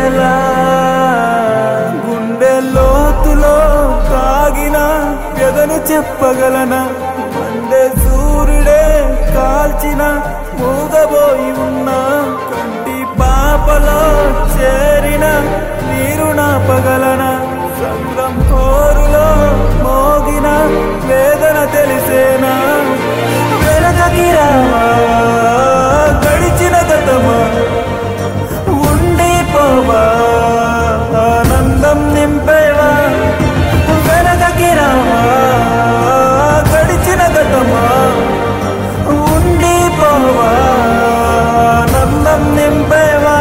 తెలిసేదెలా గుండె లోతులో తాగిన ఎదను చెప్పగలనా మండే సూర్యుడే కాల్చిన మూగబోయి ఉన్నా కంటి పాపలో చేరిన నీరు నాపగలనా సంద్రం కోరులో మోగిన వేదన తెలిసేనా వెనకకి రావా గడిచిన గతమా ఉండిపోవా ఆనందం నింపేవా వెనకకి రావా గడిచిన గతమా ఉండిపోవా ఆనందం నింపేవా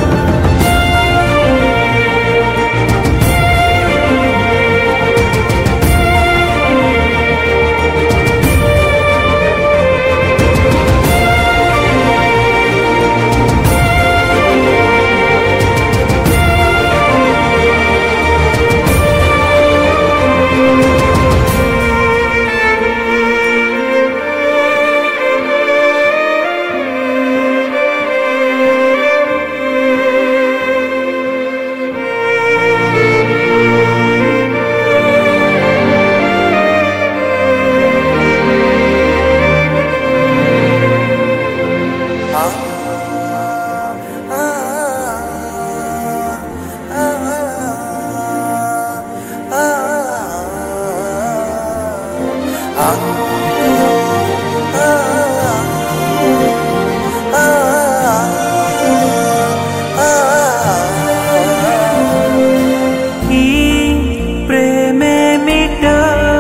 ఈ ప్రేమేమిటో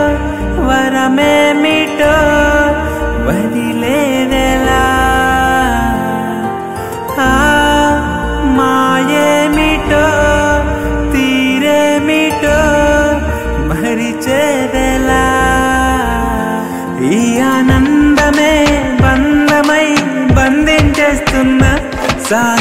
వరమేమిటో వదిలేదెలా ఆ మాయేమిటో తీరేమిటో మరిచేదెలా ఈ ఆనందమే బంధమై బంధించేస్తున్న సా